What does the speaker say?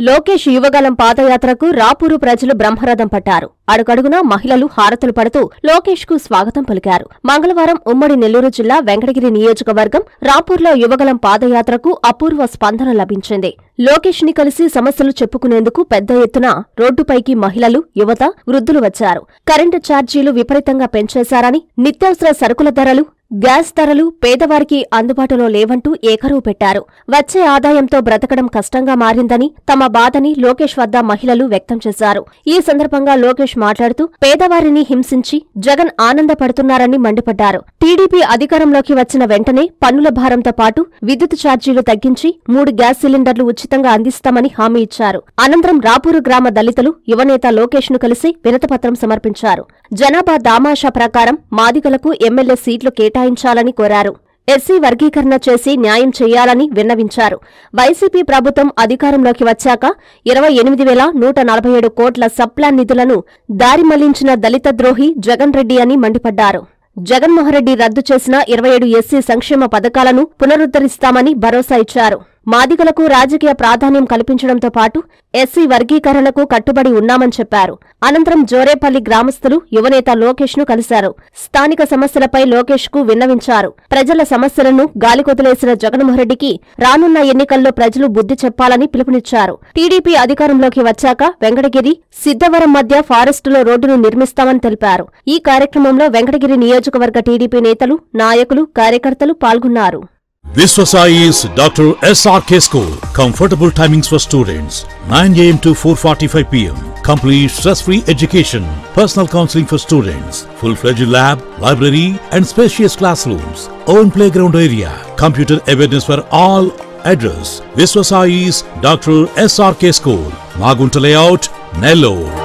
లోకేష్ యువగలం పాదయాత్రకు రాపూరు ప్రజలు బ్రహ్మరథం పట్టారు అడుగడుగునా మహిళలు హారతులు పడుతూ లోకేష్ కు స్వాగతం పలికారు మంగళవారం ఉమ్మడి నెల్లూరు జిల్లా వెంకటగిరి నియోజకవర్గం రాపూర్లో యువగలం పాదయాత్రకు అపూర్వ స్పందన లభించింది లోకేష్ ని కలిసి సమస్యలు చెప్పుకునేందుకు పెద్ద ఎత్తున రోడ్డుపైకి మహిళలు యువత వృద్ధులు వచ్చారు కరెంటు ఛార్జీలు విపరీతంగా పెంచేశారని నిత్యావసర సరుకుల ధరలు గ్యాస్ ధరలు పేదవారికి అందుబాటులో లేవంటూ ఏకరువు పెట్టారు వచ్చే ఆదాయంతో బ్రతకడం కష్టంగా మారిందని తమ బాధని లోకేష్ వద్ద మహిళలు వ్యక్తం చేశారు ఈ సందర్భంగా లోకేష్ మాట్లాడుతూ పేదవారిని హింసించి జగన్ ఆనందపడుతున్నారని మండిపడ్డారు టీడీపీ అధికారంలోకి వచ్చిన వెంటనే పన్నుల భారంతో పాటు విద్యుత్ ఛార్జీలు తగ్గించి మూడు గ్యాస్ సిలిండర్లు ఉచితంగా అందిస్తామని హామీ ఇచ్చారు అనంతరం రాపూరు గ్రామ దళితులు యువనేత లోకేష్ ను కలిసి వినతపత్రం సమర్పించారు జనాభా దామాషా ప్రకారం మాదిగలకు ఎమ్మెల్యే సీట్లు కేటాయించాలని కోరారు ఎస్సీ వర్గీకరణ చేసి న్యాయం చేయాలని విన్నవించారు వైసీపీ ప్రభుత్వం అధికారంలోకి వచ్చాక ఇరవై ఎనిమిది వేల నూట నలభై ఏడు కోట్ల సబ్ప్లాన్ నిధులను దారి మళ్లించిన దళిత ద్రోహి జగన్ రెడ్డి అని మండిపడ్డారు జగన్మోహన్రెడ్డి రద్దు చేసిన ఇరవై ఏడు ఎస్సీ సంక్షేమ పథకాలను పునరుద్ధరిస్తామని భరోసా ఇచ్చారు మాదిగలకు రాజకీయ ప్రాధాన్యం కల్పించడంతో పాటు ఎస్సీ వర్గీకరణకు కట్టుబడి ఉన్నామని చెప్పారు అనంతరం జోరేపల్లి గ్రామస్తులు యువనేత లోకేష్ ను కలిశారు స్థానిక సమస్యలపై లోకేష్ కు విన్నవించారు ప్రజల సమస్యలను గాలికొదిలేసిన జగన్మోహన్రెడ్డికి రానున్న ఎన్నికల్లో ప్రజలు బుద్ధి చెప్పాలని పిలుపునిచ్చారు టీడీపీ అధికారంలోకి వచ్చాక వెంకటగిరి సిద్ధవరం మధ్య ఫారెస్టులో రోడ్డును నిర్మిస్తామని తెలిపారు ఈ కార్యక్రమంలో వెంకటగిరి నియోజకవర్గ టీడీపీ నేతలు నాయకులు కార్యకర్తలు పాల్గొన్నారు Viswasai's Dr. SRK School. Comfortable timings for students 9 am to 4:45 pm. Complete stress-free education. Personal counseling for students. Full-fledged lab, library, and spacious classrooms. Own playground area. Computer awareness for all. Address: Viswasai's Dr. SRK School. Magunta Layout, Nellore.